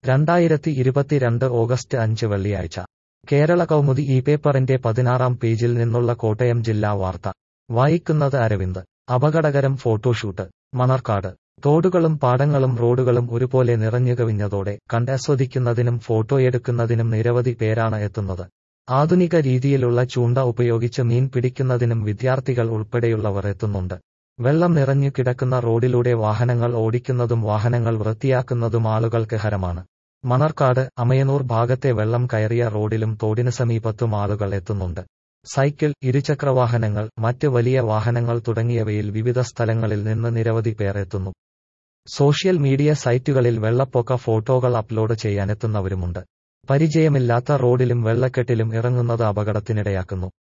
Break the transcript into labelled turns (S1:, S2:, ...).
S1: രണ്ടായിരത്തി ഇരുപത്തിരണ്ട് ഓഗസ്റ്റ് അഞ്ച് വെള്ളിയാഴ്ച കേരള കൗമുദി ഈ പേപ്പറിന്റെ പതിനാറാം പേജിൽ നിന്നുള്ള കോട്ടയം ജില്ലാ വാർത്ത വായിക്കുന്നത് അരവിന്ദ് അപകടകരം ഫോട്ടോഷൂട്ട് മണർക്കാട് തോടുകളും പാടങ്ങളും റോഡുകളും ഒരുപോലെ നിറഞ്ഞുകവിഞ്ഞതോടെ കണ്ടാസ്വദിക്കുന്നതിനും ഫോട്ടോയെടുക്കുന്നതിനും നിരവധി പേരാണ് എത്തുന്നത് ആധുനിക രീതിയിലുള്ള ചൂണ്ട ഉപയോഗിച്ച് മീൻ പിടിക്കുന്നതിനും വിദ്യാർത്ഥികൾ ഉൾപ്പെടെയുള്ളവർ എത്തുന്നുണ്ട് വെള്ളം നിറഞ്ഞു കിടക്കുന്ന റോഡിലൂടെ വാഹനങ്ങൾ ഓടിക്കുന്നതും വാഹനങ്ങൾ വൃത്തിയാക്കുന്നതും ആളുകൾക്ക് ഹരമാണ് മണർക്കാട് അമയനൂർ ഭാഗത്തെ വെള്ളം കയറിയ റോഡിലും തോടിന് സമീപത്തും ആളുകൾ എത്തുന്നുണ്ട് സൈക്കിൾ ഇരുചക്രവാഹനങ്ങൾ മറ്റ് വലിയ വാഹനങ്ങൾ തുടങ്ങിയവയിൽ വിവിധ സ്ഥലങ്ങളിൽ നിന്ന് നിരവധി പേർ എത്തുന്നു സോഷ്യൽ മീഡിയ സൈറ്റുകളിൽ വെള്ളപ്പൊക്ക ഫോട്ടോകൾ അപ്ലോഡ് ചെയ്യാനെത്തുന്നവരുമുണ്ട് പരിചയമില്ലാത്ത റോഡിലും വെള്ളക്കെട്ടിലും ഇറങ്ങുന്നത് അപകടത്തിനിടയാക്കുന്നു